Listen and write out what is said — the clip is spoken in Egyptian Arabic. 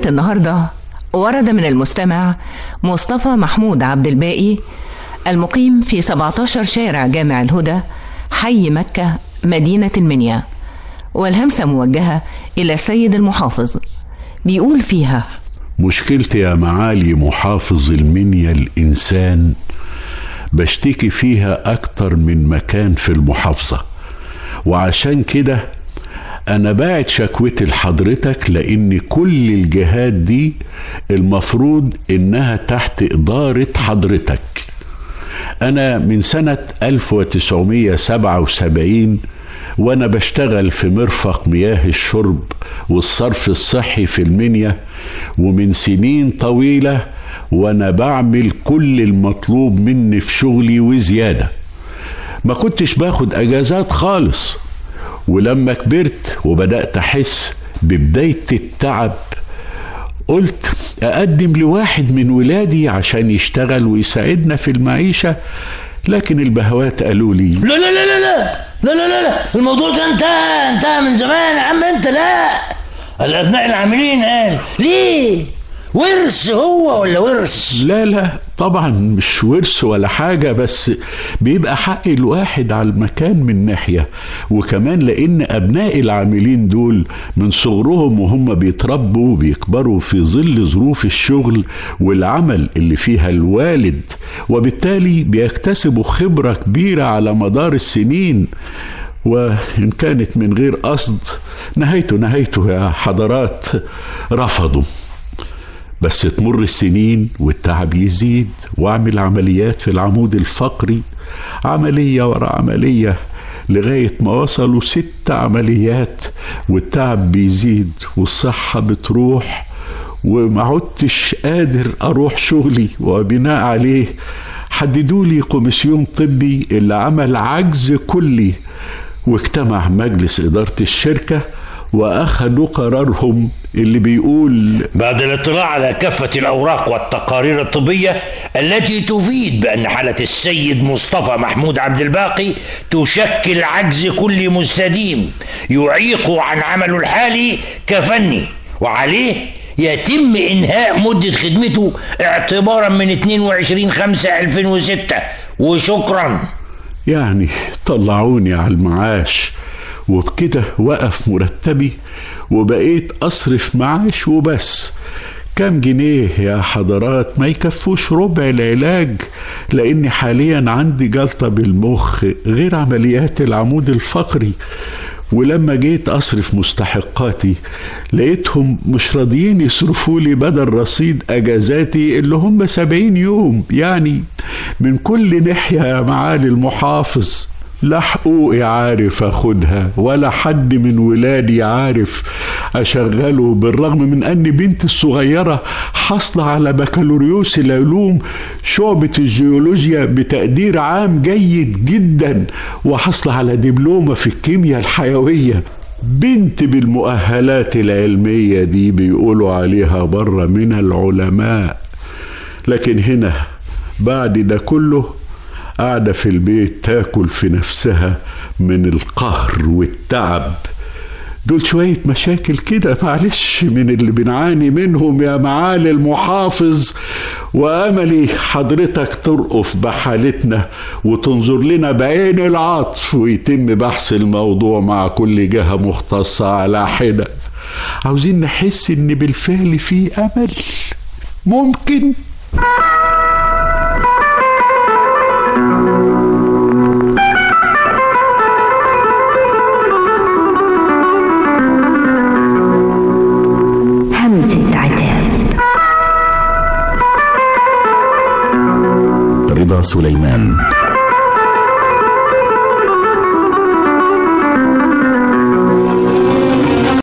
النهاردة ورد من المستمع مصطفى محمود عبد الباقي المقيم في 17 شارع جامع الهدى حي مكة مدينة المنيا والهمسة موجهة إلى السيد المحافظ بيقول فيها مشكلتي يا معالي محافظ المنيا الإنسان بشتكي فيها أكتر من مكان في المحافظة وعشان كده أنا باعت شكوتي لحضرتك لأن كل الجهات دي المفروض إنها تحت إدارة حضرتك أنا من سنة 1977 وأنا بشتغل في مرفق مياه الشرب والصرف الصحي في المنيا ومن سنين طويلة وأنا بعمل كل المطلوب مني في شغلي وزيادة ما كنتش باخد أجازات خالص ولما كبرت وبدأت أحس ببداية التعب قلت أقدم لواحد من ولادي عشان يشتغل ويساعدنا في المعيشة لكن البهوات قالوا لي لا لا لا لا لا لا لا لا, لا. الموضوع ده انتهى انتهى من زمان يا عم انت لا الابناء العاملين قال ليه ورث هو ولا ورث لا لا طبعا مش ورث ولا حاجة بس بيبقى حق الواحد على المكان من ناحية وكمان لأن أبناء العاملين دول من صغرهم وهم بيتربوا وبيكبروا في ظل ظروف الشغل والعمل اللي فيها الوالد وبالتالي بيكتسبوا خبرة كبيرة على مدار السنين وإن كانت من غير قصد نهايته نهايته يا حضرات رفضوا بس تمر السنين والتعب يزيد واعمل عمليات في العمود الفقري عملية ورا عملية لغاية ما وصلوا ست عمليات والتعب بيزيد والصحة بتروح وما عدتش قادر أروح شغلي وبناء عليه حددوا لي كوميسيون طبي اللي عمل عجز كلي واجتمع مجلس إدارة الشركة واخدوا قرارهم اللي بيقول بعد الاطلاع على كافة الأوراق والتقارير الطبية التي تفيد بأن حالة السيد مصطفى محمود عبد الباقي تشكل عجز كل مستديم يعيق عن عمله الحالي كفني وعليه يتم إنهاء مدة خدمته اعتبارا من 22 5 2006 وشكرا يعني طلعوني على المعاش وبكده وقف مرتبي وبقيت أصرف معاش وبس كام جنيه يا حضرات ما يكفوش ربع العلاج لأني حاليا عندي جلطة بالمخ غير عمليات العمود الفقري ولما جيت أصرف مستحقاتي لقيتهم مش راضيين يصرفوا لي بدل رصيد أجازاتي اللي هم سبعين يوم يعني من كل ناحية يا معالي المحافظ لا حقوقي عارف اخدها ولا حد من ولادي عارف اشغله بالرغم من ان بنتي الصغيره حاصله على بكالوريوس العلوم شعبه الجيولوجيا بتقدير عام جيد جدا وحاصله على دبلومه في الكيمياء الحيويه بنت بالمؤهلات العلميه دي بيقولوا عليها بره من العلماء لكن هنا بعد ده كله قاعدة في البيت تاكل في نفسها من القهر والتعب دول شوية مشاكل كده معلش من اللي بنعاني منهم يا معالي المحافظ وأملي حضرتك ترقف بحالتنا وتنظر لنا بعين العطف ويتم بحث الموضوع مع كل جهة مختصة على حدة عاوزين نحس إن بالفعل في أمل ممكن همسة عتاب رضا سليمان